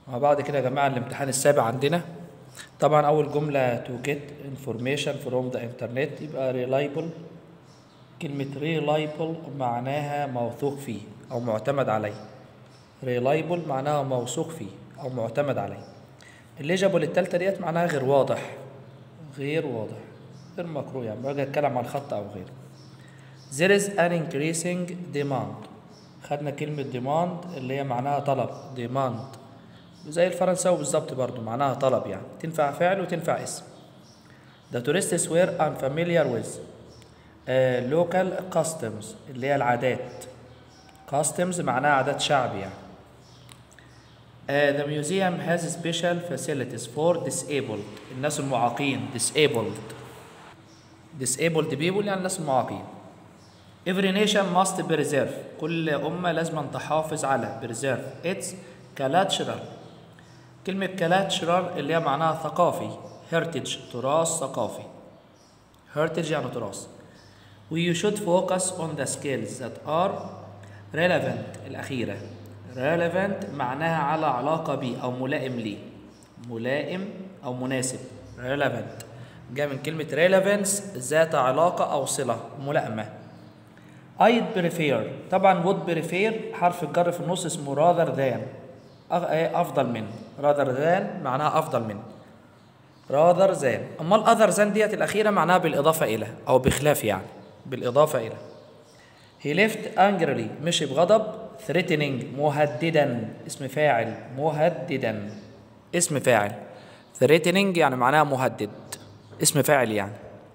مع بعض كده يا جماعة الامتحان السابع عندنا طبعا أول جملة to get information from the internet يبقى reliable كلمة reliable معناها موثوق فيه أو معتمد عليه reliable معناها موثوق فيه أو معتمد عليه الليجابل التالتة ديت معناها غير واضح غير واضح غير مقروء يعني باجي أتكلم عن الخط أو غيره there is an increasing demand خدنا كلمة demand اللي هي معناها طلب demand زي الفرنساوي بالظبط برضو معناها طلب يعني تنفع فعل وتنفع اسم The tourists were unfamiliar with uh, local customs اللي هي العادات customs معناها عادات شعب يعني uh, The museum has special facilities for disabled الناس المعاقين disabled disabled people يعني الناس المعاقين Every nation must preserve كل أمة لازم أن تحافظ على preserve its cultural كلمة cultural اللي هي معناها ثقافي heritage تراث ثقافي heritage يعني تراث We should focus on the skills that are relevant الأخيرة relevant معناها على علاقة بيه أو ملائم ليه ملائم أو مناسب relevant جاء من كلمة relevance ذات علاقة أو صلة ملائمة I'd prefer طبعا would prefer حرف الجر في النص اسمه rather than أفضل من rather than معناها أفضل من rather than أما other than ديت الأخيرة معناها بالإضافة إلى أو بخلاف يعني بالإضافة إلى he left angrily مشي بغضب threatening مهددا اسم فاعل مهددا اسم فاعل threatening يعني معناها مهدد اسم فاعل يعني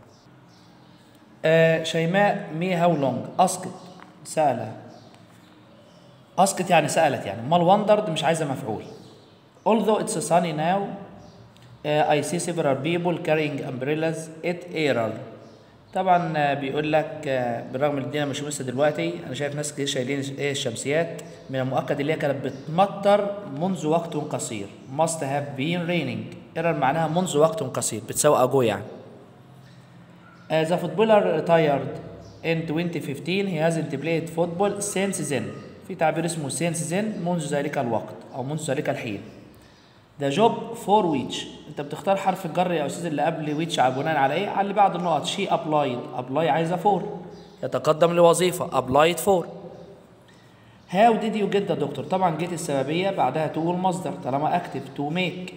آه شيماء مي هاو لونج اسكت سأل اسكت يعني سألت يعني امال wondered مش عايزة مفعول although it's sunny now uh, I see several people carrying umbrellas at error طبعا uh, بيقول لك uh, بالرغم ان الدنيا مش لسه دلوقتي انا شايف ناس كتير شايلين ايه الشمسيات من المؤكد اللي هي كانت بتمطر منذ وقت قصير must have been raining error معناها منذ وقت قصير بتساوي ago يعني uh, the footballer retired in 2015 he hasn't played football since then في تعبير اسمه since then منذ ذلك الوقت او منذ ذلك الحين The job for which انت بتختار حرف الجر يا استاذ اللي قبل which بناء على ايه؟ على اللي بعد النقط she applied apply عايزه for يتقدم لوظيفة applied for How did you get the doctor؟ طبعا جيت السببية بعدها to المصدر طالما active to make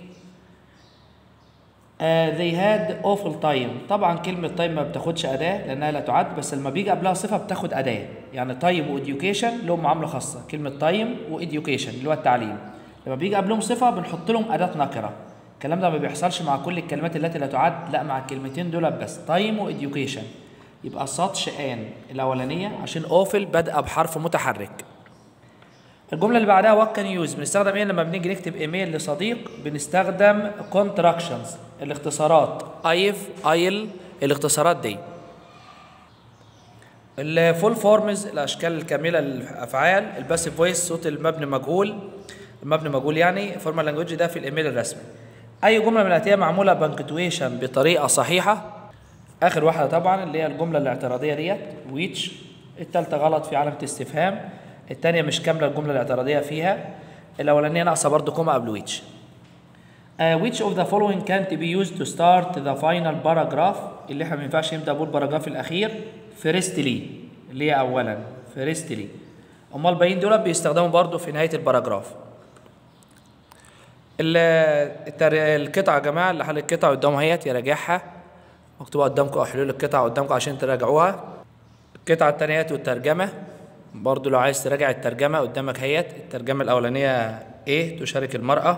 Uh, they had awful time طبعا كلمة time ما بتاخدش أداة لأنها لا تعد بس لما بيجي قبلها صفة بتاخد أداة يعني time وإديوكيشن لهم معاملة خاصة كلمة time وإديوكيشن اللي هو التعليم لما بيجي قبلهم صفة بنحط لهم أداة نكرة الكلام ده ما بيحصلش مع كل الكلمات التي لا تعد لا مع الكلمتين دول بس time وإديوكيشن يبقى such ان الأولانية عشان awful بادئة بحرف متحرك الجملة اللي بعدها وات كان يوز بنستخدم ايه لما بنيجي نكتب ايميل لصديق بنستخدم كونتراكشنز الاختصارات ايف ايل الاختصارات دي الفول فورمز الاشكال الكامله للافعال الباسيف فويس صوت المبني مجهول المبني مجهول يعني فورمال لانجوج ده في الايميل الرسمي اي جمله من الاتيه معموله بانكتويشن بطريقه صحيحه اخر واحده طبعا اللي هي الجمله الاعتراضيه ديت ويتش الثالثه غلط في علامه استفهام الثانيه مش كامله الجمله الاعتراضيه فيها الاولانيه ناقصه برضو كوما قبل ويتش Uh, which of the following can't be used to start the final paragraph اللي احنا ما ينفعش نبدا بالباراجراف الاخير firstly اللي هي اولا firstly امال الباقيين دول بيستخدموا برضو في نهايه الباراجراف القطعه يا جماعه اللي حل القطعه قدامه اهيت يراجعها مكتوبه قدامكم او حلول القطعه قدامكم عشان تراجعوها القطعه الثانيه والترجمه برضو لو عايز تراجع الترجمه قدامك اهيت الترجمه الاولانيه ايه تشارك المراه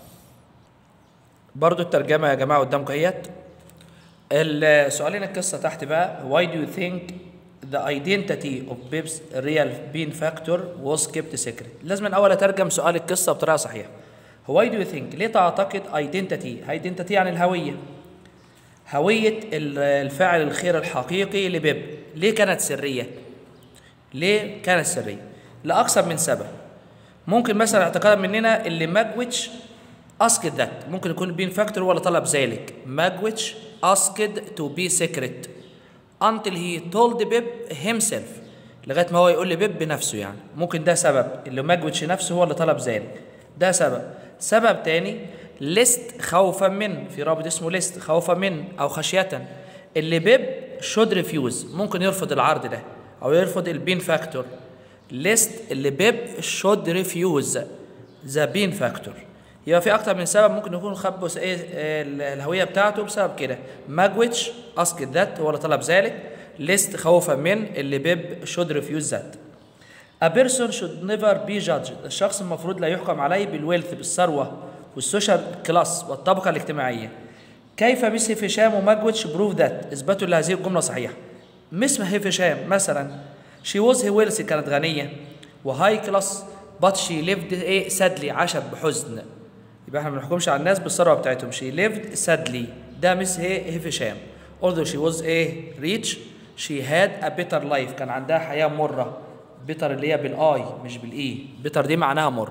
برضو الترجمة يا جماعة قدامكم اهيت السؤالين القصة تحت بقى why do you think the identity of Bib's real being factor was kept secret لازم الأول أترجم سؤال القصة بطريقة صحيحة why do you think ليه تعتقد identity identity يعني الهوية هوية الفاعل الخير الحقيقي لبيب ليه كانت سرية ليه كانت سرية لأكثر من سبب ممكن مثلا اعتقادا مننا اللي ماجويتش asked that ممكن يكون بين فاكتور ولا طلب ذلك ماجويتش asked to be secret until he told بيب himself لغايه ما هو يقول لبيب بنفسه يعني ممكن ده سبب اللي ماجويتش نفسه هو اللي طلب ذلك ده سبب سبب تاني ليست خوفا من في رابط اسمه ليست خوفا من او خشيه اللي بيب شود ريفيوز ممكن يرفض العرض ده او يرفض البين فاكتور ليست اللي بيب شود ريفيوز ذا بين فاكتور يبقى في اكتر من سبب ممكن يكون خبص ايه آه، الهويه بتاعته بسبب كده ماجويتش اسك ذات هو اللي طلب ذلك ليست خوفا من اللي بيب شود ريفيوز ذات A person should never be judged الشخص المفروض لا يحكم عليه بالويلث بالثروة والسوشيال كلاس والطبقة الاجتماعية كيف مس هشام وماجويتش بروف ذات اثبتوا ان هذه الجملة صحيحة مس هشام مثلا she was wealthy كانت غنية وهاي كلاس but she lived ايه sadly عاشت بحزن يبقى احنا ما بنحكمش على الناس بالثروة بتاعتهم she lived sadly ده مس هي هشام although she was ايه rich she had a better life كان عندها حياة مرة بيتر اللي هي بالاي مش بالاي بيتر دي معناها مر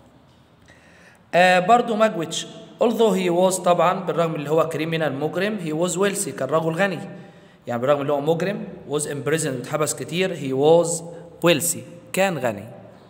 آه برضو ماجويتش although he was طبعا بالرغم اللي هو كريمينال مجرم he was wealthy كان رجل غني يعني بالرغم اللي هو مجرم was imprisoned واتحبس كتير he was wealthy كان غني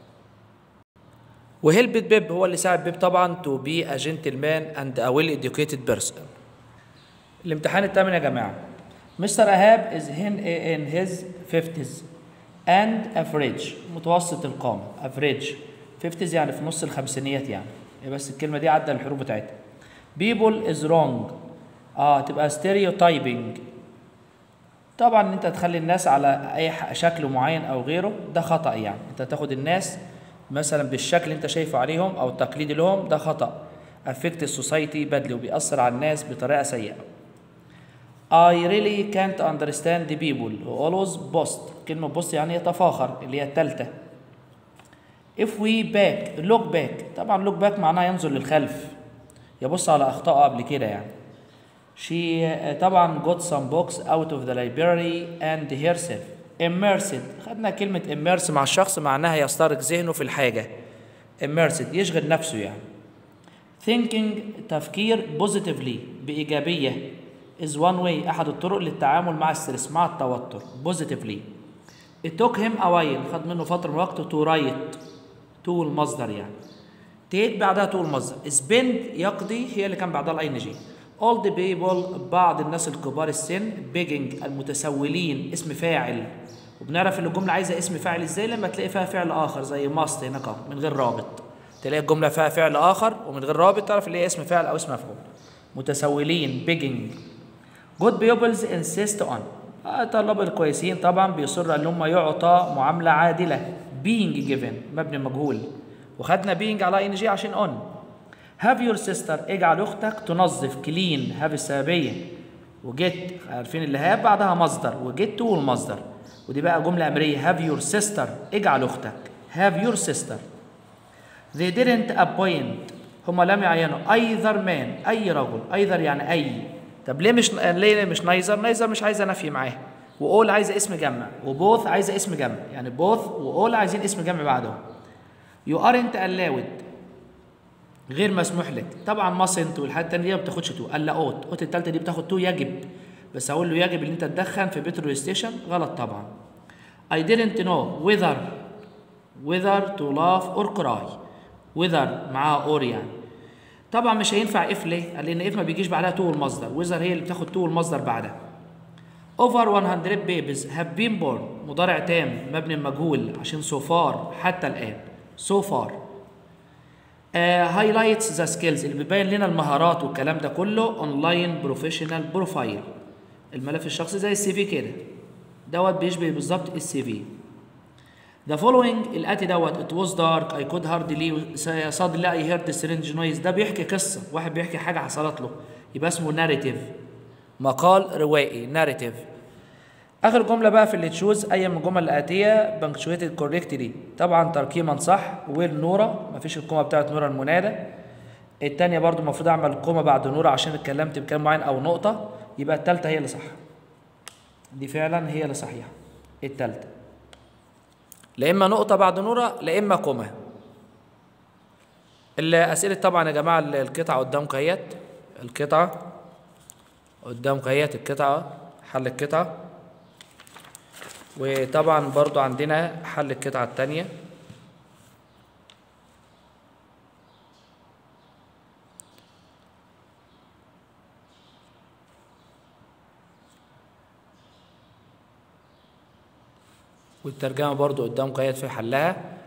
وهيلبت بيب هو اللي ساعد بيب طبعا to be a gentleman and a well educated person الامتحان الثامن يا جماعه مستر ايهاب is in, in his 50s and average متوسط القامة average 50s يعني في نص الخمسينيات يعني هي بس الكلمة دي عدى الحروف بتاعتها people is wrong اه تبقى stereotyping طبعا انت تخلي الناس على اي ح- شكل معين او غيره ده خطأ يعني انت تاخد الناس مثلا بالشكل اللي انت شايفه عليهم او التقليدي لهم ده خطأ affect society badly وبيأثر على الناس بطريقة سيئة I really can't understand the people who always boast كلمة boast يعني يتفاخر اللي هي التالتة if we back look back طبعا look back معناها ينظر للخلف يبص على أخطائه قبل كده يعني she uh, طبعا got some books out of the library and herself immersed خدنا كلمة immerse مع الشخص معناها يسترك ذهنه في الحاجة immersed يشغل نفسه يعني thinking تفكير positively بإيجابية is one way أحد الطرق للتعامل مع الستريس مع التوتر positively it took him a while خد منه فترة من وقته to write to المصدر يعني take بعدها to المصدر spend يقضي هي اللي كان بعدها الاي ان جي all the people بعض الناس الكبار السن begging المتسولين اسم فاعل وبنعرف ان الجمله عايزه اسم فاعل ازاي لما تلاقي فيها فعل اخر زي must هناك أهو، من غير رابط تلاقي الجمله فيها فعل اخر ومن غير رابط تعرف اللي هي اسم فاعل او اسم مفعول متسولين begging good pupils insist on آه، الطلاب الكويسين طبعا بيصروا ان هم يعطى معامله عادله being given مبني مجهول وخدنا being على ان جي عشان on have your sister اجعل اختك تنظف كلين have السببيه وجيت عارفين اللي هاب بعدها مصدر وجيت تو المصدر ودي بقى جمله امريه have your sister اجعل اختك have your sister they didn't appoint هم لم يعينوا either man اي رجل either يعني اي طب ليه مش ليه مش نايزر نايزر مش عايزه نفي معاه واول عايزه اسم جمع وبوث عايزه اسم جمع يعني بوث واول عايزين اسم جمع بعدهم you aren't allowed غير مسموح لك طبعا mustn't والحاجات التانية دي ما بتاخدش تو الا اوت اوت التالتة دي بتاخد تو يجب بس اقول له يجب ان انت تدخن في بترول ستيشن غلط طبعا I didn't know whether whether to laugh or cry whether معاها or يعني طبعا مش هينفع if ليه؟ قال لان if ما بيجيش بعدها تو المصدر whether هي اللي بتاخد تو المصدر بعدها over 100 babies have been born مضارع تام مبني المجهول عشان so far حتى الآن so far هايلايتس ذا سكيلز اللي بيبين لنا المهارات والكلام ده كله اونلاين بروفيشنال بروفايل الملف الشخصي زي السي في كده دوت بيشبه بالظبط السي في The following الاتي دوت it was dark I could hardly suddenly I heard the strange noise ده بيحكي قصة واحد بيحكي حاجة حصلت له يبقى اسمه narrative مقال روائي narrative اخر جمله بقى في اللي تشوز اي من الجمل الاتيه بنكشويتد كوريكتلي طبعا تركيبا صح ويل نوره مفيش الكومه بتاعت نوره المنادى التانية برضو المفروض اعمل كومه بعد نوره عشان اتكلمت بكلام معين او نقطه يبقى التالتة هي اللي صح دي فعلا هي اللي صحيحه التالتة لا اما نقطه بعد نوره لا اما كومه الاسئله طبعا يا جماعه القطعه قدامكم اهيت القطعه قدامكم اهيت القطعه حل القطعه وطبعا برضو عندنا حل القطعة التانية والترجمة برضو قدامكم اهيت في حلها